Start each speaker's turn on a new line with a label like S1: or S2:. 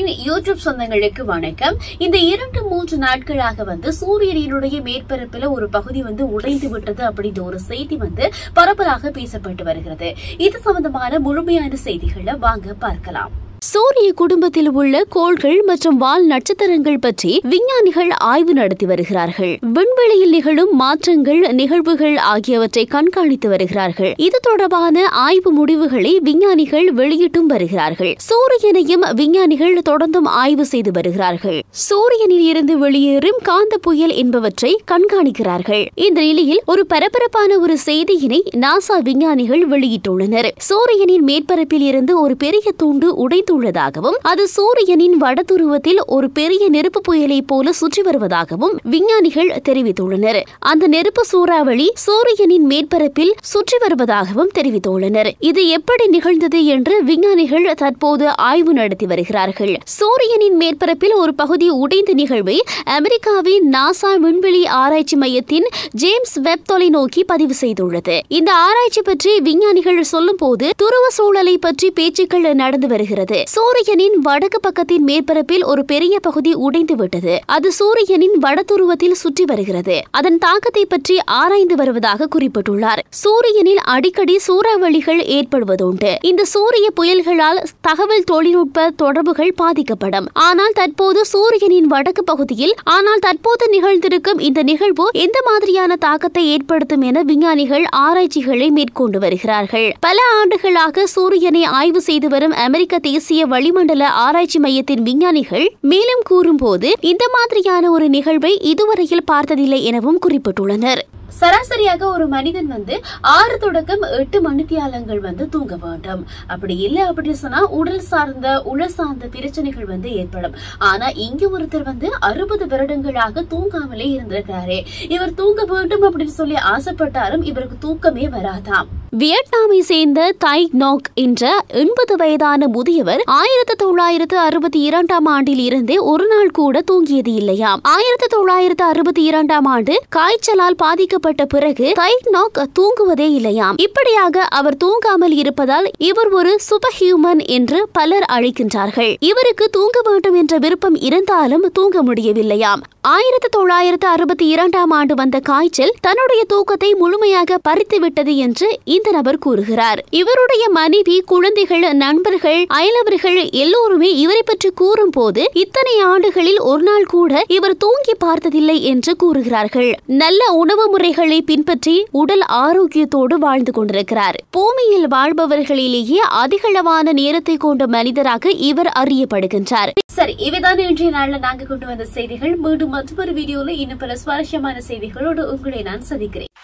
S1: தமிழின் யூடியூப் சொந்தங்களுக்கு வணக்கம் இந்த இரண்டு மூன்று நாட்களாக வந்து சூரியனினுடைய மேற்பரப்புல ஒரு பகுதி வந்து உடைந்து விட்டது அப்படின்ற ஒரு செய்தி வந்து பரவலாக பேசப்பட்டு வருகிறது இது சம்பந்தமான முழுமையான செய்திகளை வாங்க பார்க்கலாம்
S2: சூரிய குடும்பத்தில் உள்ள கோள்கள் மற்றும் வால் நட்சத்திரங்கள் பற்றி விஞ்ஞானிகள் ஆய்வு நடத்தி வருகிறார்கள் விண்வெளியில் நிகழும் மாற்றங்கள் நிகழ்வுகள் ஆகியவற்றை கண்காணித்து வருகிறார்கள் இது தொடர்பான ஆய்வு முடிவுகளை விஞ்ஞானிகள் வெளியிட்டும் வருகிறார்கள் சூரியனையும் விஞ்ஞானிகள் தொடர்ந்தும் ஆய்வு செய்து வருகிறார்கள் சூரியனில் இருந்து வெளியேறும் காந்த புயல் என்பவற்றை கண்காணிக்கிறார்கள் இந்த நிலையில் ஒரு பரபரப்பான ஒரு செய்தியினை நாசா விஞ்ஞானிகள் வெளியிட்டுள்ளனர் சூரியனின் மேற்பரப்பில் இருந்து ஒரு பெரிய துண்டு உடைந்துள்ளதாகவும் அது சூரியனின் வடதுருவத்தில் ஒரு பெரிய நெருப்பு புயலை போல சுற்றி வருவதாகவும் விஞ்ஞானிகள் தெரிவித்துள்ளனர் அந்த நெருப்பு சூறாவளி சூரியனின் மேற்பரப்பில் சுற்றி வருவதாகவும் தெரிவித்துள்ளனர் இது எப்படி நிகழ்ந்தது என்று விஞ்ஞானிகள் தற்போது ஆய்வு நடத்தி வருகிறார்கள் சூரியனின் மேற்பரப்பில் ஒரு பகுதி உடைந்த நிகழ்வை அமெரிக்காவின் நாசா விண்வெளி ஆராய்ச்சி மையத்தின் ஜேம்ஸ் வெப் தொலைநோக்கி பதிவு செய்துள்ளது இந்த ஆராய்ச்சி பற்றி விஞ்ஞானிகள் சொல்லும் போது துருவ சூழலை பற்றி பேச்சுக்கள் நடந்து வருகிறது சூரியனின் வடக்கு பக்கத்தின் மேற்பரப்பில் ஒரு பெரிய பகுதி உடைந்து விட்டது அது சூரியனின் வடதுருவத்தில் சுற்றி வருகிறது அதன் தாக்கத்தை பற்றி ஆராய்ந்து வருவதாக குறிப்பிட்டுள்ளார் சூரியனில் அடிக்கடி சூறாவளிகள் ஏற்படுவதுண்டு இந்த சூரிய புயல்களால் தகவல் தொழில்நுட்ப தொடர்புகள் பாதிக்கப்படும் ஆனால் தற்போது சூரியனின் வடக்கு பகுதியில் ஆனால் தற்போது நிகழ்ந்திருக்கும் இந்த நிகழ்வு எந்த மாதிரியான தாக்கத்தை ஏற்படுத்தும் என விஞ்ஞானிகள் ஆராய்ச்சிகளை மேற்கொண்டு வருகிறார்கள் பல ஆண்டுகளாக சூரியனை ஆய்வு செய்து வரும் அமெரிக்க தேசிய வளிமண்டல ஆராய்ச்சி மையத்தின் விஞ்ஞானிகள் மேலும் கூறும்போது இந்த மாதிரியான ஒரு நிகழ்வை இதுவரையில் பார்த்ததில்லை எனவும் குறிப்பிட்டுள்ளனர்
S1: சராசரியாக ஒரு மனிதன் வந்து ஆறு தொடக்கம் எட்டு மணித்தியாலங்கள் வந்து தூங்க வேண்டும் அப்படி இல்லை அப்படின்னு சொன்னா உடல் சார்ந்த உடல் சார்ந்த பிரச்சனைகள் வந்து ஏற்படும் ஆனா இங்க ஒருத்தர் வந்து அறுபது வருடங்களாக தூங்காமலே இருந்திருக்காரு இவர் தூங்க வேண்டும் அப்படின்னு சொல்லி ஆசைப்பட்டாலும் இவருக்கு தூக்கமே வராதாம்
S2: வியட்நாமை சேர்ந்த தை நோக் என்ற எண்பது வயதான முதியவர் ஆயிரத்தி தொள்ளாயிரத்து அறுபத்தி இரண்டாம் ஆண்டில் இருந்தே ஒரு நாள் கூட தூங்கியது இல்லையாம் ஆயிரத்தி தொள்ளாயிரத்து அறுபத்தி இரண்டாம் ஆண்டு காய்ச்சலால் பாதிக்கப்பட்ட பிறகு தை நோக் தூங்குவதே இல்லையாம் இப்படியாக அவர் தூங்காமல் இருப்பதால் இவர் ஒரு சூப்பர் ஹியூமன் என்று பலர் அழைக்கின்றார்கள் இவருக்கு தூங்க வேண்டும் என்ற விருப்பம் இருந்தாலும் தூங்க முடியவில்லையாம் ஆயிரத்தி தொள்ளாயிரத்து அறுபத்தி இரண்டாம் ஆண்டு வந்த காய்ச்சல் தன்னுடைய தூக்கத்தை முழுமையாக பறித்து விட்டது என்று இந்த நபர் கூறுகிறார் இவருடைய மனைவி குழந்தைகள் நண்பர்கள் அயலவர்கள் எல்லோருமே இவரை பற்றி கூறும் போது இத்தனை ஆண்டுகளில் ஒரு நாள் கூட இவர் தூங்கி பார்த்ததில்லை என்று கூறுகிறார்கள் நல்ல உணவு முறைகளை பின்பற்றி உடல் ஆரோக்கியத்தோடு வாழ்ந்து கொண்டிருக்கிறார் பூமியில் வாழ்பவர்களிலேயே அதிகளவான நேரத்தை கொண்ட மனிதராக இவர் அறியப்படுகின்றார்
S1: சரி இவைதான் இன்றைய நாள்ல நாங்க கொண்டு வந்த செய்திகள் மீண்டும் மற்றொரு வீடியோல இன்னும் பல சுவாரஸ்யமான செய்திகளோடு உங்களை நான் சந்திக்கிறேன்